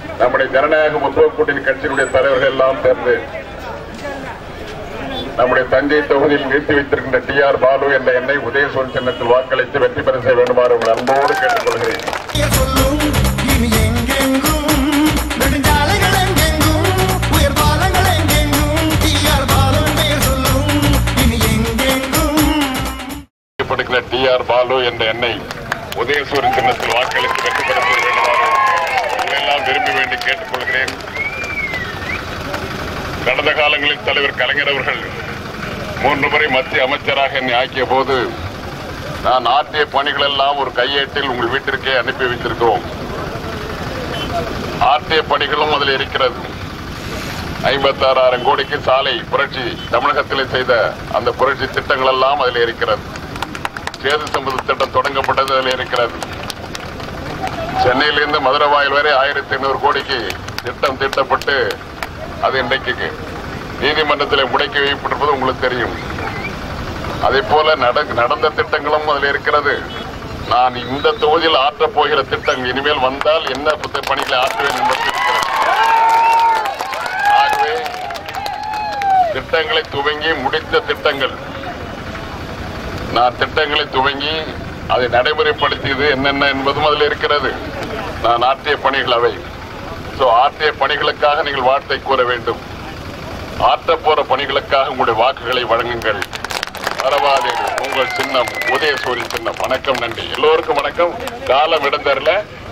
நம்முடைய ஜனநாயக முற்போக்கு கூட்டணி கட்சியினுடைய தலைவர்கள் எல்லாம் சேர்ந்து நம்முடைய தஞ்சை தொகுதியில் நிறுத்தி வைத்திருக்கின்ற டி ஆர் பாலு என்ற எண்ணெய் உதயசூர் சின்னத்தில் வாக்களித்து வெற்றி பெற செய்ய வேண்டுமாறு உங்கள் அன்போடு கேட்டுக்கொள்கிறேன் பெயர் சொல்லும் இனி எங்கெங்கும் நெடுஞ்சாலைகள் எங்கெங்கும் உயர் பாலங்கள் எங்கெங்கும் டிஆர் பாலம் பெயர் சொல்லும் இனி எங்கெங்கும் படுகிற டி ஆர் பாலு என்ற எண்ணெய் உதயசூரன் சின்னத்தில் வாக்களித்து வெற்றி பெற செய்ய வேண்டுமாறு உங்களெல்லாம் விரும்பி வேண்டி கேட்டுக்கொள்கிறேன் கடந்த காலங்களில் தலைவர் கலைஞர் அவர்கள் மூன்று முறை மத்திய அமைச்சராக என்னை ஆக்கிய போது நான் ஆற்றிய பணிகள் எல்லாம் ஒரு கையேட்டில் உங்கள் வீட்டிற்கே அனுப்பி வைத்திருக்கிறோம் ஆற்றிய பணிகளும் அதில் இருக்கிறது ஐம்பத்தாறாயிரம் கோடிக்கு சாலை புரட்சி தமிழகத்தில் செய்த அந்த புரட்சி திட்டங்கள் எல்லாம் அதில் இருக்கிறது சேது சம்பந்த திட்டம் தொடங்கப்பட்டது அதில் இருக்கிறது சென்னையிலிருந்து மதுரை வாயில் வரை ஆயிரத்தி ஐநூறு கோடிக்கு திட்டம் தீட்டப்பட்டு அது இன்றைக்கு நீதிமன்றத்தில் முடக்கி வைக்கப்பட்டிருப்பது உங்களுக்கு தெரியும் அதே போல நட- நடந்த திட்டங்களும் அதில் இருக்கிறது நான் இந்த தொகுதியில் ஆற்றப் போகிற திட்டம் இனிமேல் வந்தால் என்ன புத்த பணிகளை ஆற்றுவேன் என்பது இருக்கிறது ஆகவே திட்டங்களை துவங்கி முடித்த திட்டங்கள் நான் திட்டங்களை துவங்கி அதை நடைமுறைப்படுத்தியது என்னென்ன என்பதும் அதில் இருக்கிறது நான் ஆற்றிய பணிகள் அவை சோ ஆற்றிய பணிகளுக்காக நீங்கள் வார்த்தை கூற வேண்டும் ஆற்றப் போற பணிகளுக்காக உங்களுடைய வாக்குகளை வழங்குங்கள் மறவாதீர்கள் உங்கள் சின்னம் உதயசூரியன் சின்னம் வணக்கம் நன்றி எல்லோருக்கும் வணக்கம் காலம் இடந்தரல